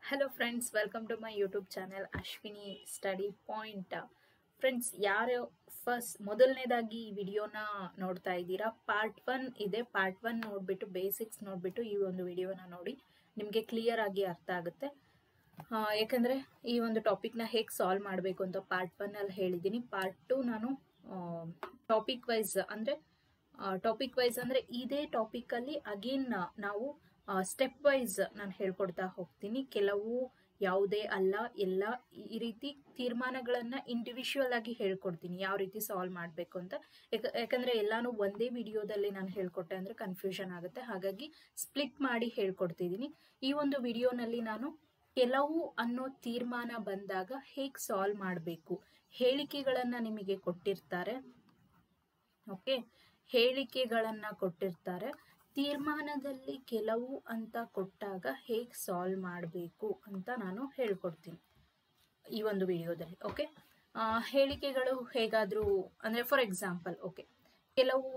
Hello friends welcome to my YouTube channel Ashwini study point friends ಯಾರು first ಮೊದಲನೇದಾಗಿ ಈ ವಿಡಿಯೋನ ನೋಡ್ತಾ ಇದ್ದೀರಾ ಪಾರ್ಟ್ ಒನ್ ಇದೆ ಪಾರ್ಟ್ ಒನ್ ನೋಡಿಬಿಟ್ಟು ಬೇಸಿಕ್ಸ್ ನೋಡಿಬಿಟ್ಟು ಈ ಒಂದು ವಿಡಿಯೋನ ನೋಡಿ ನಿಮಗೆ ಕ್ಲಿಯರ್ ಆಗಿ ಅರ್ಥ ಆಗುತ್ತೆ ಆ, ಯಾಕಂದ್ರೆ ಈ ಒಂದು ಟಾಪಿಕ್ನ ಹೇಗೆ ಸಾಲ್ವ್ ಮಾಡಬೇಕು ಅಂತ ಪಾರ್ಟ್ ಒನ್ ಅಲ್ಲಿ ಹೇಳಿದ್ದೀನಿ ಪಾರ್ಟ್ ಟು ನಾನು ಟಾಪಿಕ್ ವೈಸ್ ಅಂದ್ರೆ ಟಾಪಿಕ್ ವೈಸ್ ಅಂದ್ರೆ ಇದೇ ಟಾಪಿಕ್ ಅಲ್ಲಿ ಅಗೇನ್ ನಾವು ಸ್ಟೆಪ್ ವೈಸ್ ನಾನು ಹೇಳ್ಕೊಡ್ತಾ ಹೋಗ್ತೀನಿ ಕೆಲವು ಯಾವುದೇ ಅಲ್ಲ ಎಲ್ಲ ಈ ರೀತಿ ತೀರ್ಮಾನಗಳನ್ನ ಇಂಡಿವಿಜುವಲ್ ಆಗಿ ಹೇಳ್ಕೊಡ್ತೀನಿ ಯಾವ ರೀತಿ ಸಾಲ್ವ್ ಮಾಡಬೇಕು ಅಂತ ಯಾಕ- ಯಾಕಂದ್ರೆ ಎಲ್ಲಾನು ಒಂದೇ ವಿಡಿಯೋದಲ್ಲಿ ನಾನು ಹೇಳ್ಕೊಟ್ಟೆ ಅಂದ್ರೆ ಕನ್ಫ್ಯೂಷನ್ ಆಗುತ್ತೆ ಹಾಗಾಗಿ ಸ್ಪ್ಲಿಟ್ ಮಾಡಿ ಹೇಳ್ಕೊಡ್ತಿದ್ದೀನಿ ಈ ಒಂದು ವಿಡಿಯೋನಲ್ಲಿ ನಾನು ಕೆಲವು ಅನ್ನೋ ತೀರ್ಮಾನ ಬಂದಾಗ ಹೇಗೆ ಸಾಲ್ವ್ ಮಾಡಬೇಕು ಹೇಳಿಕೆಗಳನ್ನ ನಿಮಗೆ ಕೊಟ್ಟಿರ್ತಾರೆ ಓಕೆ ಹೇಳಿಕೆಗಳನ್ನ ಕೊಟ್ಟಿರ್ತಾರೆ ತೀರ್ಮಾನದಲ್ಲಿ ಕೆಲವು ಅಂತ ಕೊಟ್ಟಾಗ ಹೇಗೆ ಸಾಲ್ವ್ ಮಾಡಬೇಕು ಅಂತ ನಾನು ಹೇಳ್ಕೊಡ್ತೀನಿ ಈ ಒಂದು ವಿಡಿಯೋದಲ್ಲಿ ಓಕೆ ಹೇಳಿಕೆಗಳು ಹೇಗಾದರೂ ಅಂದರೆ ಫಾರ್ ಎಕ್ಸಾಂಪಲ್ ಓಕೆ ಕೆಲವು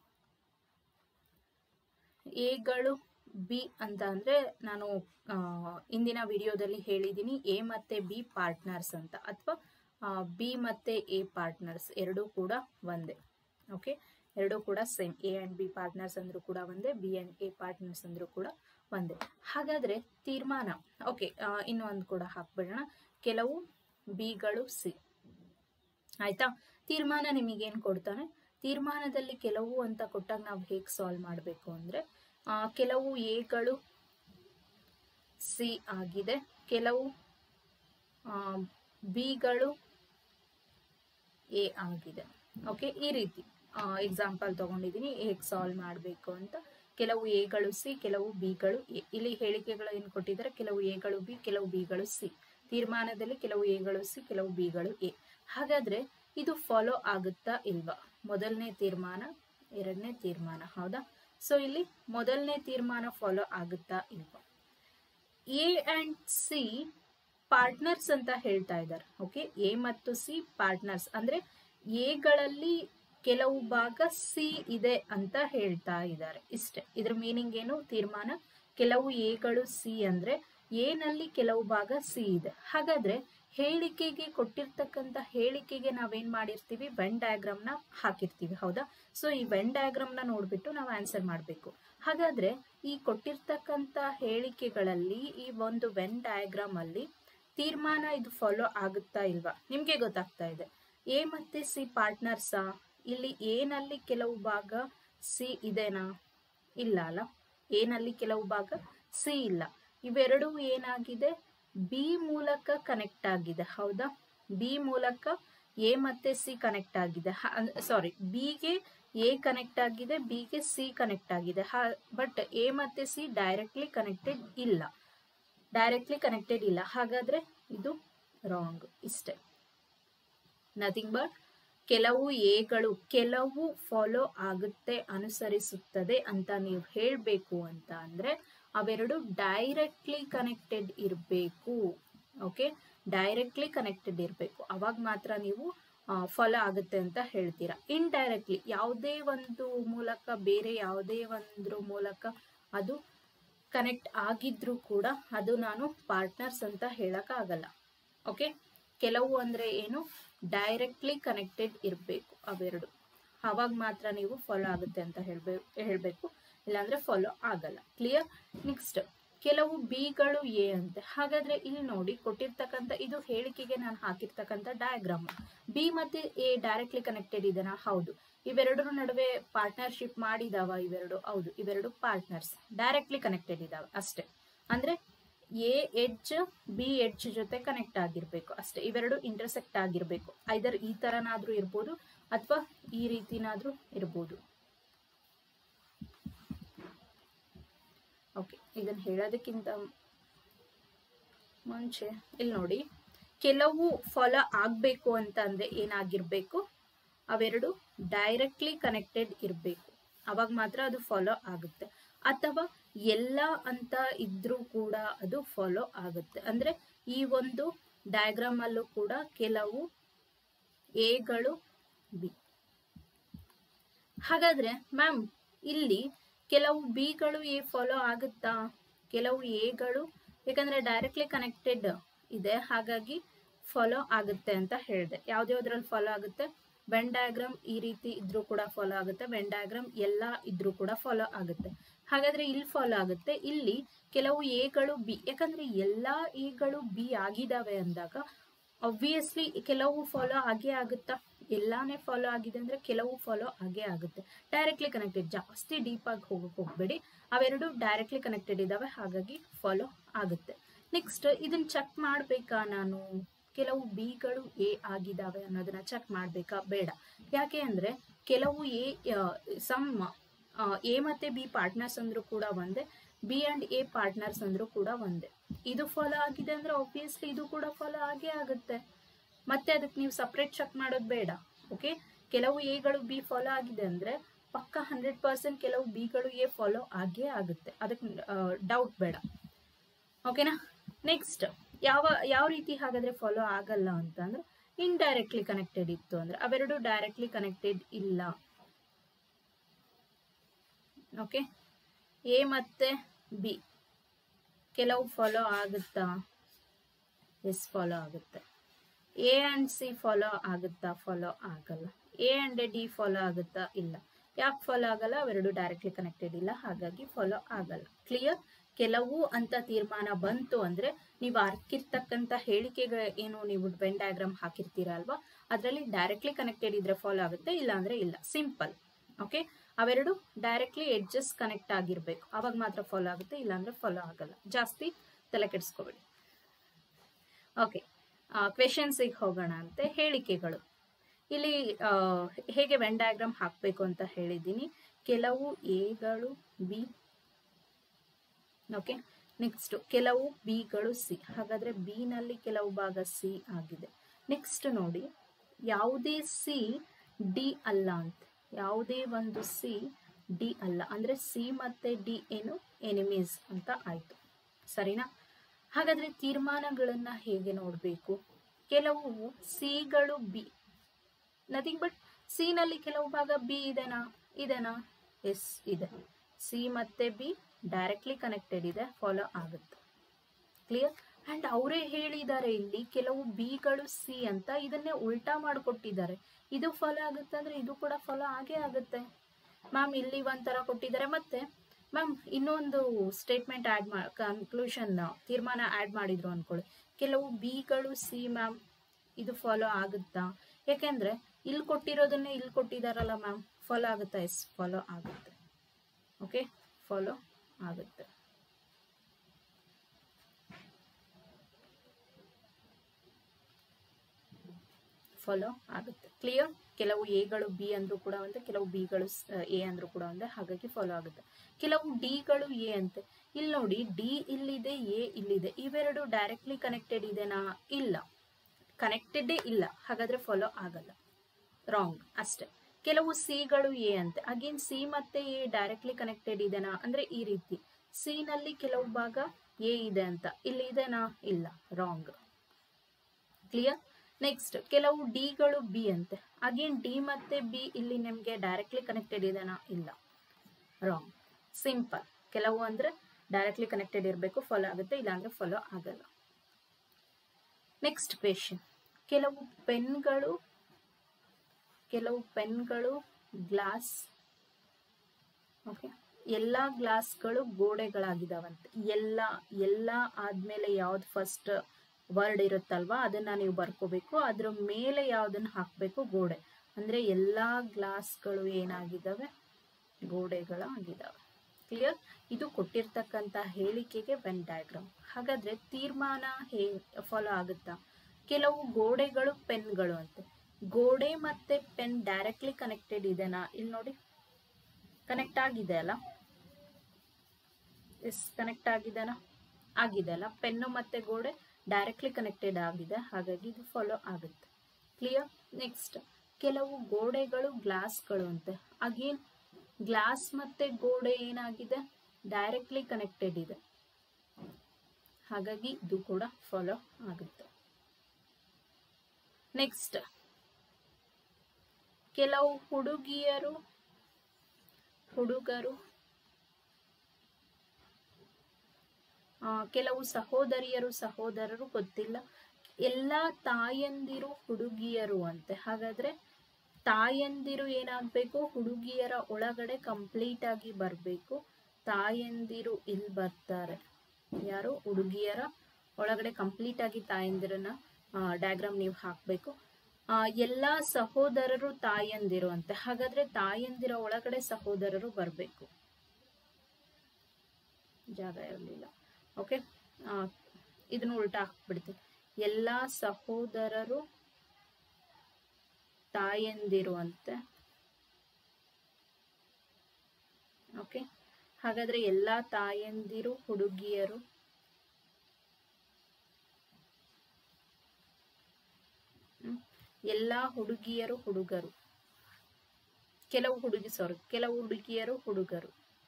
ಎಗಳು ಬಿ ಅಂತ ಅಂದರೆ ನಾನು ಆ, ಇಂದಿನ ವಿಡಿಯೋದಲ್ಲಿ ಹೇಳಿದ್ದೀನಿ ಎ ಮತ್ತು ಬಿ ಪಾರ್ಟ್ನರ್ಸ್ ಅಂತ ಅಥವಾ ಬಿ ಮತ್ತು ಎ ಪಾರ್ಟ್ನರ್ಸ್ ಎರಡೂ ಕೂಡ ಒಂದೇ ಓಕೆ ಎರಡೂ ಕೂಡ same A and B partners ಅಂದರೂ ಕೂಡ ಒಂದೇ ಬಿ ಆ್ಯಂಡ್ ಎ ಪಾರ್ಟ್ನರ್ಸ್ ಅಂದರೂ ಕೂಡ ಒಂದೇ ಹಾಗಾದರೆ ತೀರ್ಮಾನ ಓಕೆ ಇನ್ನೂ ಒಂದು ಕೂಡ ಹಾಕ್ಬಿಡೋಣ ಕೆಲವು ಬಿಗಳು ಸಿ ಆಯ್ತಾ ತೀರ್ಮಾನ ನಿಮಗೇನು ಕೊಡ್ತಾನೆ ತೀರ್ಮಾನದಲ್ಲಿ ಕೆಲವು ಅಂತ ಕೊಟ್ಟಾಗ ನಾವು ಹೇಗೆ ಸಾಲ್ವ್ ಮಾಡಬೇಕು ಅಂದರೆ ಕೆಲವು ಎಗಳು ಸಿ ಆಗಿದೆ ಕೆಲವು ಬಿಗಳು ಎ ಆಗಿದೆ ಓಕೆ ಈ ರೀತಿ ಎಕ್ಸಾಂಪಲ್ ತಗೊಂಡಿದ್ದೀನಿ ಹೇಗೆ ಸಾಲ್ವ್ ಮಾಡಬೇಕು ಅಂತ ಕೆಲವು ಎಗಳು ಸಿ ಕೆಲವು ಬಿಗಳು ಎ ಇಲ್ಲಿ ಹೇಳಿಕೆಗಳು ಏನು ಕೊಟ್ಟಿದ್ದಾರೆ ಕೆಲವು ಎಗಳು ಬಿ ಕೆಲವು ಬಿಗಳು ಸಿ ತೀರ್ಮಾನದಲ್ಲಿ ಕೆಲವು ಎಗಳು ಸಿ ಕೆಲವು ಬಿಗಳು ಎ ಹಾಗಾದ್ರೆ ಇದು ಫಾಲೋ ಆಗುತ್ತಾ ಇಲ್ವಾ ಮೊದಲನೇ ತೀರ್ಮಾನ ಎರಡನೇ ತೀರ್ಮಾನ ಹೌದಾ ಸೊ ಇಲ್ಲಿ ಮೊದಲನೇ ತೀರ್ಮಾನ ಫಾಲೋ ಆಗುತ್ತಾ ಇಲ್ವಾ ಎ ಅಂಡ್ ಸಿ ಪಾರ್ಟ್ನರ್ಸ್ ಅಂತ ಹೇಳ್ತಾ ಇದ್ದಾರೆ ಓಕೆ ಎ ಮತ್ತು ಸಿ ಪಾರ್ಟ್ನರ್ಸ್ ಅಂದ್ರೆ ಎಗಳಲ್ಲಿ ಕೆಲವು ಭಾಗ ಸಿ ಇದೆ ಅಂತ ಹೇಳ್ತಾ ಇದ್ದಾರೆ ಇಷ್ಟೇ ಇದ್ರ ಮೀನಿಂಗ್ ಏನು ತೀರ್ಮಾನ ಕೆಲವು ಎಗಳು ಸಿ ಅಂದ್ರೆ ಎನಲ್ಲಿ ಕೆಲವು ಭಾಗ ಸಿ ಇದೆ ಹಾಗಾದ್ರೆ ಹೇಳಿಕೆಗೆ ಕೊಟ್ಟಿರ್ತಕ್ಕಂಥ ಹೇಳಿಕೆಗೆ ನಾವೇನ್ ಮಾಡಿರ್ತೀವಿ ವೆನ್ ಡಯಾಗ್ರಾಮ್ ನ ಹಾಕಿರ್ತೀವಿ ಹೌದಾ ಸೊ ಈ ವೆನ್ ಡಯಾಗ್ರಾಮ್ ನ ನೋಡ್ಬಿಟ್ಟು ನಾವು ಆನ್ಸರ್ ಮಾಡಬೇಕು ಹಾಗಾದ್ರೆ ಈ ಕೊಟ್ಟಿರ್ತಕ್ಕಂಥ ಹೇಳಿಕೆಗಳಲ್ಲಿ ಈ ಒಂದು ವೆನ್ ಡಯಾಗ್ರಾಮ್ ಅಲ್ಲಿ ತೀರ್ಮಾನ ಇದು ಫಾಲೋ ಆಗುತ್ತಾ ಇಲ್ವಾ ನಿಮ್ಗೆ ಗೊತ್ತಾಗ್ತಾ ಇದೆ ಎ ಮತ್ತೆ ಸಿ ಪಾರ್ಟ್ನರ್ಸಾ ಇಲ್ಲಿ ಎನಲ್ಲಿ ಕೆಲವು ಭಾಗ ಸಿ ಇದೆನಾ ಇಲ್ಲ ಅಲ್ಲ ಎನಲ್ಲಿ ಕೆಲವು ಭಾಗ ಸಿ ಇಲ್ಲ ಇವೆರಡೂ ಏನಾಗಿದೆ ಬಿ ಮೂಲಕ ಕನೆಕ್ಟ್ ಆಗಿದೆ ಹೌದಾ ಬಿ ಮೂಲಕ ಎ ಮತ್ತೆ ಸಿ ಕನೆಕ್ಟ್ ಆಗಿದೆ ಸಾರಿ ಬಿಗೆ ಎ ಕನೆಕ್ಟ್ ಆಗಿದೆ ಬಿಗೆ ಸಿ ಕನೆಕ್ಟ್ ಆಗಿದೆ ಬಟ್ ಎ ಮತ್ತೆ ಸಿ ಡೈರೆಕ್ಟ್ಲಿ ಕನೆಕ್ಟೆಡ್ ಇಲ್ಲ ಡೈರೆಕ್ಟ್ಲಿ ಕನೆಕ್ಟೆಡ್ ಇಲ್ಲ ಹಾಗಾದ್ರೆ ಇದು ರಾಂಗ್ ಇಷ್ಟೇ ನಥಿಂಗ್ ಬಟ್ ಕೆಲವು ಎಗಳು ಕೆಲವು ಫಾಲೋ ಆಗುತ್ತೆ ಅನುಸರಿಸುತ್ತದೆ ಅಂತ ನೀವು ಹೇಳಬೇಕು ಅಂತ ಅಂದ್ರೆ ಅವೆರಡು ಡೈರೆಕ್ಟ್ಲಿ ಕನೆಕ್ಟೆಡ್ ಇರಬೇಕು ಓಕೆ ಡೈರೆಕ್ಟ್ಲಿ ಕನೆಕ್ಟೆಡ್ ಇರಬೇಕು ಅವಾಗ ಮಾತ್ರ ನೀವು ಫಾಲೋ ಆಗುತ್ತೆ ಅಂತ ಹೇಳ್ತೀರಾ ಇಂಡೈರೆಕ್ಟ್ಲಿ ಯಾವುದೇ ಒಂದು ಮೂಲಕ ಬೇರೆ ಯಾವುದೇ ಒಂದು ಮೂಲಕ ಅದು ಕನೆಕ್ಟ್ ಆಗಿದ್ರೂ ಕೂಡ ಅದು ನಾನು ಪಾರ್ಟ್ನರ್ಸ್ ಅಂತ ಹೇಳಕ್ಕಾಗಲ್ಲ ಓಕೆ ಕೆಲವು ಅಂದ್ರೆ ಏನು ಡೈರೆಕ್ಟ್ಲಿ ಕನೆಕ್ಟೆಡ್ ಇರಬೇಕು ಅವೆರಡು ಅವಾಗ ಮಾತ್ರ ನೀವು ಫಾಲೋ ಆಗುತ್ತೆ ಅಂತ ಹೇಳ್ಬೇಕು ಹೇಳಬೇಕು ಇಲ್ಲಾಂದ್ರೆ ಫಾಲೋ ಆಗಲ್ಲ ಕ್ಲಿಯರ್ ನೆಕ್ಸ್ಟ್ ಕೆಲವು ಬಿಗಳು ಎ ಅಂತೆ ಹಾಗಾದ್ರೆ ಇಲ್ಲಿ ನೋಡಿ ಕೊಟ್ಟಿರ್ತಕ್ಕಂಥ ಇದು ಹೇಳಿಕೆಗೆ ನಾನು ಹಾಕಿರ್ತಕ್ಕಂಥ ಡಯಾಗ್ರಾಮ್ ಬಿ ಮತ್ತೆ ಎ ಡೈರೆಕ್ಟ್ಲಿ ಕನೆಕ್ಟೆಡ್ ಇದೆನಾ ಹೌದು ಇವೆರಡರ ನಡುವೆ ಪಾರ್ಟ್ನರ್ಶಿಪ್ ಮಾಡಿದಾವ ಇವೆರಡು ಹೌದು ಇವೆರಡು ಪಾರ್ಟ್ನರ್ಸ್ ಡೈರೆಕ್ಟ್ಲಿ ಕನೆಕ್ಟೆಡ್ ಇದಾವೆ ಅಷ್ಟೇ ಅಂದ್ರೆ ಎ ಎಡ್ಜ್ ಬಿ ಎಡ್ಜ್ ಜೊತೆ ಕನೆಕ್ಟ್ ಆಗಿರ್ಬೇಕು ಅಷ್ಟೇ ಇವೆರಡು ಇಂಟರ್ಸೆಕ್ಟ್ ಆಗಿರ್ಬೇಕು ಐದರ್ ಈ ತರನಾದ್ರೂ ಇರ್ಬೋದು ಅಥವಾ ಈ ರೀತಿನಾದ್ರೂ ಇರ್ಬೋದು ಓಕೆ ಇದನ್ನ ಹೇಳೋದಕ್ಕಿಂತ ಮುಂಚೆ ಇಲ್ಲಿ ನೋಡಿ ಕೆಲವು ಫಾಲೋ ಆಗಬೇಕು ಅಂತ ಅಂದ್ರೆ ಏನಾಗಿರ್ಬೇಕು ಅವೆರಡು ಡೈರೆಕ್ಟ್ಲಿ ಕನೆಕ್ಟೆಡ್ ಇರಬೇಕು ಅವಾಗ ಮಾತ್ರ ಅದು ಫಾಲೋ ಆಗುತ್ತೆ ಅಥವಾ ಎಲ್ಲ ಅಂತ ಇದ್ರೂ ಕೂಡ ಅದು ಫಾಲೋ ಆಗುತ್ತೆ ಅಂದ್ರೆ ಈ ಒಂದು ಡಯಾಗ್ರಾಮ್ ಅಲ್ಲೂ ಕೂಡ ಕೆಲವು ಎಗಳು ಬಿ ಹಾಗಾದ್ರೆ ಮ್ಯಾಮ್ ಇಲ್ಲಿ ಕೆಲವು ಬಿಗಳು ಎ ಫಾಲೋ ಆಗುತ್ತಾ ಕೆಲವು ಎಗಳು ಯಾಕಂದ್ರೆ ಡೈರೆಕ್ಟ್ಲಿ ಕನೆಕ್ಟೆಡ್ ಇದೆ ಹಾಗಾಗಿ ಫಾಲೋ ಆಗುತ್ತೆ ಅಂತ ಹೇಳಿದೆ ಯಾವ್ದ್ಯಾವ್ದ್ರಲ್ಲಿ ಫಾಲೋ ಆಗುತ್ತೆ ವೆನ್ ಡಯಾಗ್ರಾಮ್ ಈ ರೀತಿ ಇದ್ರೂ ಕೂಡ ಫಾಲೋ ಆಗುತ್ತೆ ವೆನ್ ಡಯಾಗ್ರಾಮ್ ಎಲ್ಲ ಇದ್ರೂ ಕೂಡ ಫಾಲೋ ಆಗುತ್ತೆ ಹಾಗಾದ್ರೆ ಇಲ್ಲಿ ಫಾಲೋ ಆಗುತ್ತೆ ಇಲ್ಲಿ ಕೆಲವು ಎಗಳು ಬಿ ಯಾಕಂದ್ರೆ ಎಲ್ಲಾ ಎಗಳು ಬಿ ಆಗಿದಾವೆ ಅಂದಾಗ ಅಬ್ವಿಯಸ್ಲಿ ಕೆಲವು ಫಾಲೋ ಆಗೇ ಆಗುತ್ತಾ ಎಲ್ಲಾನೇ ಫಾಲೋ ಆಗಿದೆ ಅಂದ್ರೆ ಕೆಲವು ಫಾಲೋ ಆಗೇ ಆಗುತ್ತೆ ಡೈರೆಕ್ಟ್ಲಿ ಕನೆಕ್ಟೆಡ್ ಜಾಸ್ತಿ ಡೀಪ್ ಆಗಿ ಹೋಗಕ್ ಹೋಗ್ಬೇಡಿ ಅವೆರಡು ಡೈರೆಕ್ಟ್ಲಿ ಕನೆಕ್ಟೆಡ್ ಇದಾವೆ ಹಾಗಾಗಿ ಫಾಲೋ ಆಗುತ್ತೆ ನೆಕ್ಸ್ಟ್ ಇದನ್ನ ಚೆಕ್ ಮಾಡ್ಬೇಕಾ ನಾನು ಕೆಲವು ಬಿಗಳು ಎ ಆಗಿದಾವೆ ಅನ್ನೋದನ್ನ ಚೆಕ್ ಮಾಡ್ಬೇಕಾ ಬೇಡ ಯಾಕೆ ಅಂದ್ರೆ ಕೆಲವು ಎ ಸಮ್ ಎ ಮತ್ತೆ ಬಿ ಪಾರ್ಟ್ನರ್ಸ್ ಅಂದ್ರೂ ಕೂಡ ಒಂದೇ ಬಿ ಅಂಡ್ ಎ ಪಾರ್ಟ್ನರ್ಸ್ ಅಂದ್ರೂ ಕೂಡ ಒಂದೇ ಇದು ಫಾಲೋ ಆಗಿದೆ ಅಂದ್ರೆ ಆಬ್ವಿಯಸ್ಲಿ ಇದು ಕೂಡ ಫಾಲೋ ಆಗೇ ಆಗುತ್ತೆ ಮತ್ತೆ ಅದಕ್ಕೆ ನೀವು ಸಪ್ರೇಟ್ ಚೆಕ್ ಮಾಡೋದು ಬೇಡ ಓಕೆ ಕೆಲವು ಎಗಳು ಬಿ ಫಾಲೋ ಆಗಿದೆ ಅಂದ್ರೆ ಪಕ್ಕ ಹಂಡ್ರೆಡ್ ಪರ್ಸೆಂಟ್ ಕೆಲವು ಬಿಗಳು ಎ ಫಾಲೋ ಆಗೇ ಆಗುತ್ತೆ ಅದಕ್ಕೆ ಡೌಟ್ ಬೇಡ ಓಕೆನಾ ನೆಕ್ಸ್ಟ್ ಯಾವ ಯಾವ ರೀತಿ ಹಾಗಾದ್ರೆ ಫಾಲೋ ಆಗಲ್ಲ ಅಂತ ಅಂದ್ರೆ ಇಂಡೈರೆಕ್ಟ್ಲಿ ಕನೆಕ್ಟೆಡ್ ಇತ್ತು ಅಂದ್ರೆ ಅವೆರಡು ಡೈರೆಕ್ಟ್ಲಿ ಕನೆಕ್ಟೆಡ್ ಇಲ್ಲ ಓಕೆ ಎ ಮತ್ತೆ ಬಿ ಕೆಲವು ಫಾಲೋ ಆಗುತ್ತಾ ಎಸ್ ಫಾಲೋ ಆಗುತ್ತೆ ಎ ಅಂಡ್ ಸಿ ಫಾಲೋ ಆಗುತ್ತಾ ಫಾಲೋ ಆಗಲ್ಲ ಎ ಅಂಡ್ ಡಿ ಫಾಲೋ ಆಗುತ್ತಾ ಇಲ್ಲ ಯಾಕೆ ಫಾಲೋ ಆಗಲ್ಲ ಅವೆರಡು ಡೈರೆಕ್ಟ್ಲಿ ಕನೆಕ್ಟೆಡ್ ಇಲ್ಲ ಹಾಗಾಗಿ ಫಾಲೋ ಆಗಲ್ಲ ಕ್ಲಿಯರ್ ಕೆಲವು ಅಂತ ತೀರ್ಮಾನ ಬಂತು ಅಂದ್ರೆ ನೀವು ಹಾಕಿರ್ತಕ್ಕಂಥ ಹೇಳಿಕೆಗಳ ಏನು ನೀವು ವೆನ್ ಡಯಾಗ್ರಾಮ್ ಹಾಕಿರ್ತೀರ ಅಲ್ವಾ ಅದರಲ್ಲಿ ಡೈರೆಕ್ಟ್ಲಿ ಕನೆಕ್ಟೆಡ್ ಇದ್ರೆ ಫಾಲೋ ಆಗುತ್ತೆ ಇಲ್ಲ ಅಂದ್ರೆ ಇಲ್ಲ ಸಿಂಪಲ್ ಓಕೆ ಅವೆರಡು ಡೈರೆಕ್ಟ್ಲಿ ಎಡ್ಜಸ್ ಕನೆಕ್ಟ್ ಆಗಿರ್ಬೇಕು ಅವಾಗ ಮಾತ್ರ ಫಾಲೋ ಆಗುತ್ತೆ ಇಲ್ಲಾಂದ್ರೆ ಫಾಲೋ ಆಗಲ್ಲ ಜಾಸ್ತಿ ತಲೆ ಕೆಡಿಸ್ಕೋಬೇಡಿ ಓಕೆ ಕ್ವೆಶನ್ಸಿಗೆ ಹೋಗೋಣ ಅಂತೆ ಹೇಳಿಕೆಗಳು ಇಲ್ಲಿ ಆ, ಹೇಗೆ ವೆನ್ ಡಯಾಗ್ರಾಮ್ ಹಾಕಬೇಕು ಅಂತ ಹೇಳಿದ್ದೀನಿ ಕೆಲವು ಎಗಳು ಬಿ ಓಕೆ ನೆಕ್ಸ್ಟ್ ಕೆಲವು ಬಿಗಳು ಸಿ ಹಾಗಾದ್ರೆ ಬಿ ನಲ್ಲಿ ಕೆಲವು ಭಾಗ ಸಿ ಆಗಿದೆ ನೆಕ್ಸ್ಟ್ ನೋಡಿ ಯಾವುದೇ ಸಿ ಡಿ ಅಲ್ಲ ಅಂತ ಯಾವುದೇ ಒಂದು ಸಿ ಡಿ ಅಲ್ಲ ಅಂದ್ರೆ ಸಿ ಮತ್ತೆ ಡಿ ಏನು ಎನಿಮೀಸ್ ಅಂತ ಆಯ್ತು ಸರಿನಾ ಹಾಗಾದ್ರೆ ತೀರ್ಮಾನಗಳನ್ನ ಹೇಗೆ ನೋಡಬೇಕು ಕೆಲವು ಸಿಗಳು ಬಿ ನಥಿಂಗ್ ಬಟ್ ಸಿ ನಲ್ಲಿ ಕೆಲವು ಭಾಗ ಬಿ ಇದೆನಾ ಇದೆನಾ ಎಸ್ ಇದೆ ಸಿ ಮತ್ತೆ ಬಿ ಡೈರೆಕ್ಟ್ಲಿ ಕನೆಕ್ಟೆಡ್ ಇದೆ ಫಾಲೋ ಆಗುತ್ತೆ ಕ್ಲಿಯರ್ ಅಂಡ್ ಅವರೇ ಹೇಳಿದ್ದಾರೆ ಇಲ್ಲಿ ಕೆಲವು ಬಿಗಳು ಸಿ ಅಂತ ಇದನ್ನೇ ಉಲ್ಟಾ ಮಾಡಿಕೊಟ್ಟಿದ್ದಾರೆ ಇದು ಫಾಲೋ ಆಗುತ್ತೆ ಅಂದ್ರೆ ಇದು ಕೂಡ ಫಾಲೋ ಆಗೇ ಆಗುತ್ತೆ ಮ್ಯಾಮ್ ಇಲ್ಲಿ ಒಂಥರ ಕೊಟ್ಟಿದ್ದಾರೆ ಮತ್ತೆ ಮ್ಯಾಮ್ ಇನ್ನೊಂದು ಸ್ಟೇಟ್ಮೆಂಟ್ ಆಡ್ ಮಾ ಕನ್ಕ್ಲೂಷನ್ ತೀರ್ಮಾನ ಆಡ್ ಮಾಡಿದ್ರು ಅನ್ಕೊಳ್ಳಿ ಕೆಲವು ಬಿಗಳು ಸಿ ಮ್ಯಾಮ್ ಇದು ಫಾಲೋ ಆಗುತ್ತಾ ಯಾಕೆಂದ್ರೆ ಇಲ್ಲಿ ಕೊಟ್ಟಿರೋದನ್ನೇ ಇಲ್ಲಿ ಕೊಟ್ಟಿದಾರಲ್ಲ ಮ್ಯಾಮ್ ಫಾಲೋ ಆಗುತ್ತಾ ಎಸ್ ಫಾಲೋ ಆಗುತ್ತೆ ಓಕೆ ಫಾಲೋ ಆಗುತ್ತೆ ಫಾಲೋ ಆಗುತ್ತೆ ಕ್ಲಿಯರ್ ಕೆಲವು ಎಗಳು ಬಿ ಅಂದ್ರೂ ಕೂಡ ಒಂದೇ ಕೆಲವು ಬಿಗಳು ಎ ಅಂದ್ರೂ ಕೂಡ ಒಂದೇ ಹಾಗಾಗಿ ಫಾಲೋ ಆಗುತ್ತೆ ಕೆಲವು ಡಿಗಳು ಎ ಅಂತೆ ಇಲ್ಲಿ ನೋಡಿ ಡಿ ಇಲ್ಲಿದೆ ಎ ಇಲ್ಲಿದೆ ಇವೆರಡು ಡೈರೆಕ್ಟ್ಲಿ ಕನೆಕ್ಟೆಡ್ ಇದೆನಾ ಇಲ್ಲ ಕನೆಕ್ಟೆಡೇ ಇಲ್ಲ ಹಾಗಾದ್ರೆ ಫಾಲೋ ಆಗಲ್ಲ ರಾಂಗ್ ಅಷ್ಟೇ ಕೆಲವು ಸಿಗಳು ಎ ಅಂತೆ ಅಗೇನ್ ಸಿ ಮತ್ತೆ ಎ ಡೈರೆಕ್ಟ್ಲಿ ಕನೆಕ್ಟೆಡ್ ಇದೆನಾ ಅಂದ್ರೆ ಈ ರೀತಿ ಸಿ ನಲ್ಲಿ ಕೆಲವು ಭಾಗ ಎ ಇದೆ ಅಂತ ಇಲ್ಲಿ ಇದೆನಾ ಇಲ್ಲ ರಾಂಗ್ ಕ್ಲಿಯರ್ ನೆಕ್ಸ್ಟ್ ಕೆಲವು ಡಿಗಳು ಬಿ ಅಂತೆ ಅಗೇನ್ ಡಿ ಮತ್ತೆ ಬಿ ಇಲ್ಲಿ ನಿಮಗೆ ಡೈರೆಕ್ಟ್ಲಿ ಕನೆಕ್ಟೆಡ್ ಇದೆನಾ ಇಲ್ಲ ರಾಂಗ್ ಸಿಂಪಲ್ ಕೆಲವು ಅಂದ್ರೆ ಡೈರೆಕ್ಟ್ಲಿ ಕನೆಕ್ಟೆಡ್ ಇರಬೇಕು ಫಾಲೋ ಆಗುತ್ತೆ ಇಲ್ಲಾಂದ್ರೆ ಫಾಲೋ ಆಗಲ್ಲ ನೆಕ್ಸ್ಟ್ ಕ್ವೆಶನ್ ಕೆಲವು ಪೆನ್ಗಳು ಕೆಲವು ಪೆನ್ಗಳು ಗ್ಲಾಸ್ ಓಕೆ ಎಲ್ಲ ಗ್ಲಾಸ್ಗಳು ಗೋಡೆಗಳಾಗಿದಾವಂತೆ ಎಲ್ಲ ಎಲ್ಲ ಆದ್ಮೇಲೆ ಯಾವ್ದು ಫಸ್ಟ್ ವರ್ಡ್ ಇರುತ್ತಲ್ವಾ ಅದನ್ನ ನೀವು ಬರ್ಕೋಬೇಕು ಅದ್ರ ಮೇಲೆ ಯಾವ್ದನ್ನ ಹಾಕ್ಬೇಕು ಗೋಡೆ ಅಂದ್ರೆ ಎಲ್ಲಾ ಗ್ಲಾಸ್ಗಳು ಏನಾಗಿದ್ದಾವೆ ಗೋಡೆಗಳಾಗಿದ್ದಾವೆ ಕ್ಲಿಯರ್ ಇದು ಕೊಟ್ಟಿರ್ತಕ್ಕಂಥ ಹೇಳಿಕೆಗೆ ವೆನ್ ಡಯಾಗ್ರಾಮ್ ಹಾಗಾದ್ರೆ ತೀರ್ಮಾನ ಹೇ ಫಾಲೋ ಆಗುತ್ತಾ ಕೆಲವು ಗೋಡೆಗಳು ಪೆನ್ಗಳು ಅಂತೆ ಗೋಡೆ ಮತ್ತೆ ಪೆನ್ ಡೈರೆಕ್ಟ್ಲಿ ಕನೆಕ್ಟೆಡ್ ಇದೆನಾ ಇಲ್ಲಿ ನೋಡಿ ಕನೆಕ್ಟ್ ಆಗಿದೆ ಅಲ್ಲ ಎಸ್ ಕನೆಕ್ಟ್ ಆಗಿದೆನಾ ಆಗಿದೆ ಅಲ್ಲ ಪೆನ್ನು ಮತ್ತೆ ಗೋಡೆ ಡೈರೆಕ್ಟ್ಲಿ ಕನೆಕ್ಟೆಡ್ ಆಗಿದೆ ಹಾಗಾಗಿ ಇದು ಫಾಲೋ ಆಗುತ್ತೆ ಕ್ಲಿಯರ್ ನೆಕ್ಸ್ಟ್ ಕೆಲವು ಗೋಡೆಗಳು ಗ್ಲಾಸ್ಗಳು ಅಂತೆ ಅಗೇನ್ ಗ್ಲಾಸ್ ಮತ್ತೆ ಗೋಡೆ ಏನಾಗಿದೆ ಡೈರೆಕ್ಟ್ಲಿ ಕನೆಕ್ಟೆಡ್ ಇದೆ ಹಾಗಾಗಿ ಇದು ಕೂಡ ಫಾಲೋ ಆಗುತ್ತೆ ನೆಕ್ಸ್ಟ್ ಕೆಲವು ಹುಡುಗಿಯರು ಹುಡುಗರು ಆ, ಕೆಲವು ಸಹೋದರಿಯರು ಸಹೋದರರು ಗೊತ್ತಿಲ್ಲ ಎಲ್ಲ ತಾಯಂದಿರು ಹುಡುಗಿಯರು ಅಂತೆ ಹಾಗಾದ್ರೆ ತಾಯಂದಿರು ಏನಾಗ್ಬೇಕು ಹುಡುಗಿಯರ ಒಳಗಡೆ ಕಂಪ್ಲೀಟ್ ಆಗಿ ಬರಬೇಕು ತಾಯಂದಿರು ಇಲ್ಲಿ ಬರ್ತಾರೆ ಯಾರು ಹುಡುಗಿಯರ ಒಳಗಡೆ ಕಂಪ್ಲೀಟ್ ಆಗಿ ತಾಯಂದಿರನ್ನ ಡಯಾಗ್ರಾಮ್ ನೀವು ಹಾಕಬೇಕು ಎಲ್ಲ ಸಹೋದರರು ತಾಯಂದಿರು ಅಂತೆ ಹಾಗಾದ್ರೆ ತಾಯಂದಿರ ಒಳಗಡೆ ಸಹೋದರರು ಬರಬೇಕು ಜಾಗ ಇರಲಿಲ್ಲ ಓಕೆ ಇದನ್ನ ಉಲ್ಟಾ ಹಾಕ್ಬಿಡ್ತೀನಿ ಎಲ್ಲ ಸಹೋದರರು ತಾಯಂದಿರು ಅಂತೆ ಓಕೆ ಹಾಗಾದ್ರೆ ಎಲ್ಲ ತಾಯಂದಿರು ಹುಡುಗಿಯರು ಹ್ಮ್. ಎಲ್ಲ ಹುಡುಗಿಯರು ಹುಡುಗರು ಕೆಲವು ಹುಡುಗಿ ಸಾರಿ ಕೆಲವು ಹುಡುಗಿಯರು ಹುಡುಗರು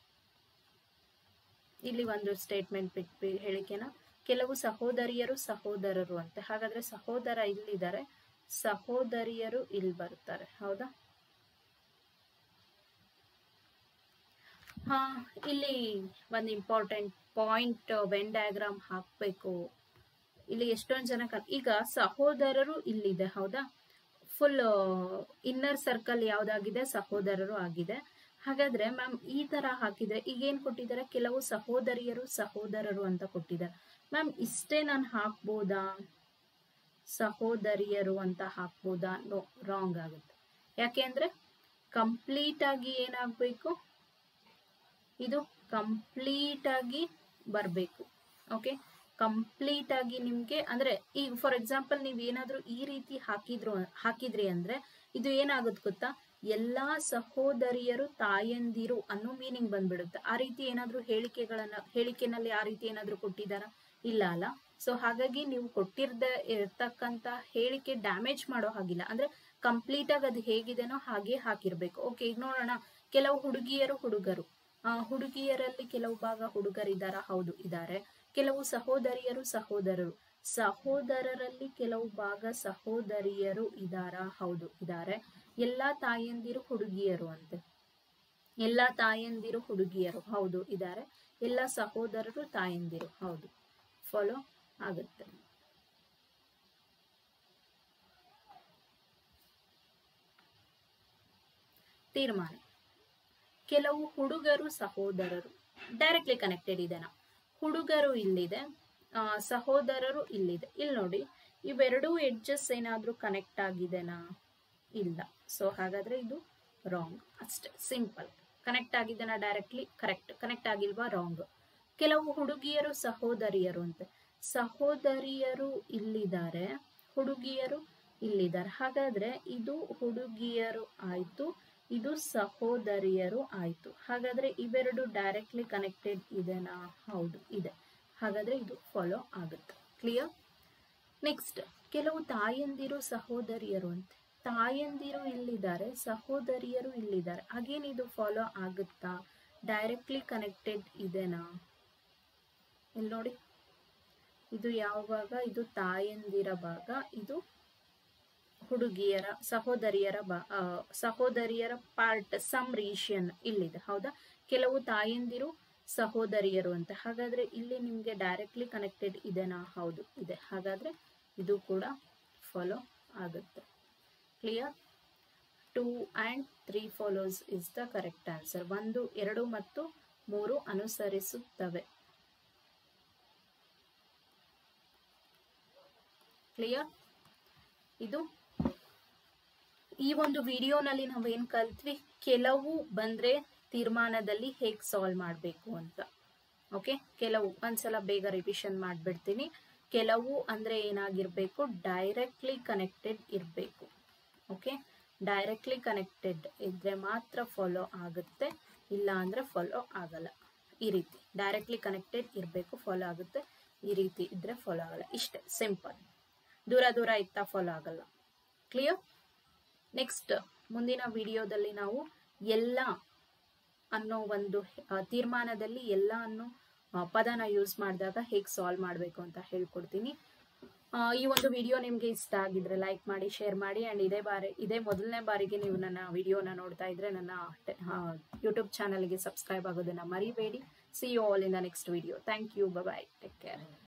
ಇಲ್ಲಿ ಒಂದು ಸ್ಟೇಟ್ಮೆಂಟ್ ಬಿಟ್ಟು ಹೇಳಿಕೆನ ಕೆಲವು ಸಹೋದರಿಯರು ಸಹೋದರರು ಅಂತ ಹಾಗಾದ್ರೆ ಸಹೋದರ ಇಲ್ಲಿದ್ದಾರೆ ಸಹೋದರಿಯರು ಇಲ್ಲಿ ಬರ್ತಾರೆ ಹೌದಾ ಹಾ ಇಲ್ಲಿ ಒಂದು ಇಂಪಾರ್ಟೆಂಟ್ ಪಾಯಿಂಟ್ ವೆನ್ ಡಯಾಗ್ರಾಮ್ ಹಾಕ್ಬೇಕು ಇಲ್ಲಿ ಎಷ್ಟೊಂದು ಜನ ಕಲ್- ಈಗ ಸಹೋದರರು ಇಲ್ಲಿದೆ ಹೌದಾ ಫುಲ್ ಇನ್ನರ್ ಸರ್ಕಲ್ ಯಾವ್ದಾಗಿದೆ ಸಹೋದರರು ಆಗಿದೆ ಹಾಗಾದ್ರೆ ಮ್ಯಾಮ್ ಈ ತರ ಹಾಕಿದ್ರೆ ಈಗ ಏನ್ ಕೊಟ್ಟಿದ್ದಾರೆ ಕೆಲವು ಸಹೋದರಿಯರು ಸಹೋದರರು ಅಂತ ಕೊಟ್ಟಿದ್ದಾರೆ ಮ್ಯಾಮ್ ಇಷ್ಟೇ ನಾನು ಹಾಕ್ಬೋದಾ ಸಹೋದರಿಯರು ಅಂತ ಹಾಕ್ಬೋದಾ ನೋ ರಾಂಗ್ ಆಗುತ್ತೆ ಯಾಕೆ ಅಂದ್ರೆ ಕಂಪ್ಲೀಟ್ ಆಗಿ ಏನಾಗ್ಬೇಕು ಇದು ಕಂಪ್ಲೀಟ್ ಆಗಿ ಬರಬೇಕು ಓಕೆ ಕಂಪ್ಲೀಟ್ ಆಗಿ ನಿಮ್ಗೆ ಅಂದ್ರೆ ಈಗ ಫಾರ್ ಎಕ್ಸಾಂಪಲ್ ನೀವ್ ಏನಾದ್ರೂ ಈ ರೀತಿ ಹಾಕಿದ್ರು ಹಾಕಿದ್ರಿ ಅಂದ್ರೆ ಇದು ಏನಾಗುತ್ತೆ ಗೊತ್ತಾ ಎಲ್ಲಾ ಸಹೋದರಿಯರು ತಾಯಂದಿರು ಅನ್ನೋ ಮೀನಿಂಗ್ ಬಂದ್ಬಿಡುತ್ತೆ ಆ ರೀತಿ ಏನಾದ್ರೂ ಹೇಳಿಕೆಗಳನ್ನ ಹೇಳಿಕೆನಲ್ಲಿ ಆ ರೀತಿ ಏನಾದ್ರೂ ಕೊಟ್ಟಿದಾರ ಇಲ್ಲ ಅಲ್ಲ ಸೊ ಹಾಗಾಗಿ ನೀವು ಕೊಟ್ಟಿರ್ದ ಇರ್ತಕ್ಕಂತ ಹೇಳಿಕೆ ಡ್ಯಾಮೇಜ್ ಮಾಡೋ ಹಾಗಿಲ್ಲ ಅಂದ್ರೆ ಕಂಪ್ಲೀಟ್ ಆಗಿ ಅದು ಹೇಗಿದೆನೋ ಹಾಗೆ ಹಾಕಿರ್ಬೇಕು ಓಕೆ ಈಗ ನೋಡೋಣ ಕೆಲವು ಹುಡುಗಿಯರು ಹುಡುಗರು ಆ ಹುಡುಗಿಯರಲ್ಲಿ ಕೆಲವು ಭಾಗ ಹುಡುಗರಿದ್ದಾರಾ ಹೌದು ಇದ್ದಾರೆ ಕೆಲವು ಸಹೋದರಿಯರು ಸಹೋದರರು ಸಹೋದರರಲ್ಲಿ ಕೆಲವು ಭಾಗ ಸಹೋದರಿಯರು ಇದಾರಾ ಹೌದು ಇದ್ದಾರೆ ಎಲ್ಲಾ ತಾಯಂದಿರು ಹುಡುಗಿಯರು ಅಂತೆ ಎಲ್ಲಾ ತಾಯಂದಿರು ಹುಡುಗಿಯರು ಹೌದು ಇದ್ದಾರೆ ಎಲ್ಲ ಸಹೋದರರು ತಾಯಂದಿರು ಹೌದು ಫಾಲೋ ಆಗುತ್ತೆ ತೀರ್ಮಾನ ಕೆಲವು ಹುಡುಗರು ಸಹೋದರರು ಡೈರೆಕ್ಟ್ಲಿ ಕನೆಕ್ಟೆಡ್ ಇದೆನಾ ಹುಡುಗರು ಇಲ್ಲಿದೆ ಆ, ಸಹೋದರರು ಇಲ್ಲಿದೆ ಇಲ್ಲಿ ನೋಡಿ ಇವೆರಡೂ ಎಡ್ಜಸ್ ಏನಾದ್ರೂ ಕನೆಕ್ಟ್ ಆಗಿದೆನಾ ಇಲ್ಲ ಸೊ ಹಾಗಾದ್ರೆ ಇದು ರಾಂಗ್ ಅಷ್ಟೇ ಸಿಂಪಲ್ ಕನೆಕ್ಟ್ ಆಗಿದೆನಾ ಡೈರೆಕ್ಟ್ಲಿ ಕರೆಕ್ಟ್ ಕನೆಕ್ಟ್ ಆಗಿಲ್ವಾ ರಾಂಗ್ ಕೆಲವು ಹುಡುಗಿಯರು ಸಹೋದರಿಯರು ಅಂತೆ ಸಹೋದರಿಯರು ಇಲ್ಲಿದ್ದಾರೆ ಹುಡುಗಿಯರು ಇಲ್ಲಿದ್ದಾರೆ ಹಾಗಾದ್ರೆ ಇದು ಹುಡುಗಿಯರು ಆಯ್ತು ಇದು ಸಹೋದರಿಯರು ಆಯ್ತು ಹಾಗಾದ್ರೆ ಇವೆರಡು ಡೈರೆಕ್ಟ್ಲಿ ಕನೆಕ್ಟೆಡ್ ಇದೆನಾ ಹೌದು ಇದೆ ಹಾಗಾದ್ರೆ ಇದು ಫಾಲೋ ಆಗುತ್ತೆ ಕ್ಲಿಯರ್ ನೆಕ್ಸ್ಟ್ ಕೆಲವು ತಾಯಂದಿರು ಸಹೋದರಿಯರು ಅಂತೆ ತಾಯಂದಿರು ಇಲ್ಲಿದ್ದಾರೆ ಸಹೋದರಿಯರು ಇಲ್ಲಿದ್ದಾರೆ ಅಗೇನ್ ಇದು ಫಾಲೋ ಆಗುತ್ತಾ ಡೈರೆಕ್ಟ್ಲಿ ಕನೆಕ್ಟೆಡ್ ಇದೆನಾ ಇಲ್ಲಿ ನೋಡಿ ಇದು ಯಾವ ಭಾಗ ಇದು ತಾಯಂದಿರ ಭಾಗ ಇದು ಹುಡುಗಿಯರ ಸಹೋದರಿಯರ ಬಾ- ಆ, ಸಹೋದರಿಯರ ಪಾರ್ಟ್ ಸಮ್ ರೀಷನ್ ಇಲ್ಲಿದೆ ಹೌದಾ ಕೆಲವು ತಾಯಂದಿರು ಸಹೋದರಿಯರು ಅಂತ ಹಾಗಾದ್ರೆ ಇಲ್ಲಿ ನಿಮ್ಗೆ ಡೈರೆಕ್ಟ್ಲಿ ಕನೆಕ್ಟೆಡ್ ಇದೆನಾ ಹೌದು ಇದೆ ಹಾಗಾದ್ರೆ ಇದು ಕೂಡ ಫಾಲೋ ಆಗುತ್ತೆ clear two and three follows is the correct answer ಒಂದು ಎರಡು ಮತ್ತು ಮೂರು ಅನುಸರಿಸುತ್ತವೆ ಕ್ಲಿಯರ್ ಇದು ಈ ಒಂದು ವಿಡಿಯೋನಲ್ಲಿ ನಾವೇನ್ ಕಲ್ತ್ವಿ ಕೆಲವು ಬಂದ್ರೆ ತೀರ್ಮಾನದಲ್ಲಿ ಹೇಗ್ ಸಾಲ್ವ್ ಮಾಡಬೇಕು ಅಂತ ಓಕೆ ಕೆಲವು ಒಂದ್ಸಲ ಬೇಗ ರಿವಿಷನ್ ಮಾಡ್ಬಿಡ್ತೀನಿ ಕೆಲವು ಅಂದ್ರೆ ಏನಾಗಿರ್ಬೇಕು ಡೈರೆಕ್ಟ್ಲಿ ಕನೆಕ್ಟೆಡ್ ಇರಬೇಕು ಓಕೆ ಡೈರೆಕ್ಟ್ಲಿ ಕನೆಕ್ಟೆಡ್ ಇದ್ರೆ ಮಾತ್ರ ಫಾಲೋ ಆಗುತ್ತೆ ಇಲ್ಲ ಅಂದ್ರೆ ಫಾಲೋ ಆಗಲ್ಲ ಈ ರೀತಿ ಡೈರೆಕ್ಟ್ಲಿ ಕನೆಕ್ಟೆಡ್ ಇರಬೇಕು ಫಾಲೋ ಆಗುತ್ತೆ ಈ ರೀತಿ ಇದ್ರೆ ಫಾಲೋ ಆಗಲ್ಲ ಇಷ್ಟೇ ಸಿಂಪಲ್ ದೂರ ದೂರ ಇತ್ತಾ ಫಾಲೋ ಆಗಲ್ಲ ಕ್ಲಿಯರ್ ನೆಕ್ಸ್ಟ್ ಮುಂದಿನ ವಿಡಿಯೋದಲ್ಲಿ ನಾವು ಎಲ್ಲ ಅನ್ನೋ ಒಂದು ಆ, ತೀರ್ಮಾನದಲ್ಲಿ ಎಲ್ಲ ಅನ್ನೋ ಆ, ಪದನ ಯೂಸ್ ಮಾಡಿದಾಗ ಹೇಗೆ ಸಾಲ್ವ್ ಮಾಡಬೇಕು ಅಂತ ಹೇಳ್ಕೊಡ್ತೀನಿ ಆ, ಈ ಒಂದು ವಿಡಿಯೋ ನಿಮಗೆ ಇಷ್ಟ ಆಗಿದ್ರೆ ಲೈಕ್ ಮಾಡಿ ಶೇರ್ ಮಾಡಿ ಆ್ಯಂಡ್ ಇದೇ ಬಾರಿ ಇದೇ ಮೊದಲನೇ ಬಾರಿಗೆ ನೀವು ನನ್ನ ವಿಡಿಯೋನ ನೋಡ್ತಾ ಇದ್ರೆ ನನ್ನ ಯೂಟ್ಯೂಬ್ ಚಾನಲ್ಗೆ ಸಬ್ಸ್ಕ್ರೈಬ್ ಆಗೋದನ್ನ ಮರಿಬೇಡಿ see you all in the next video thank you bye take care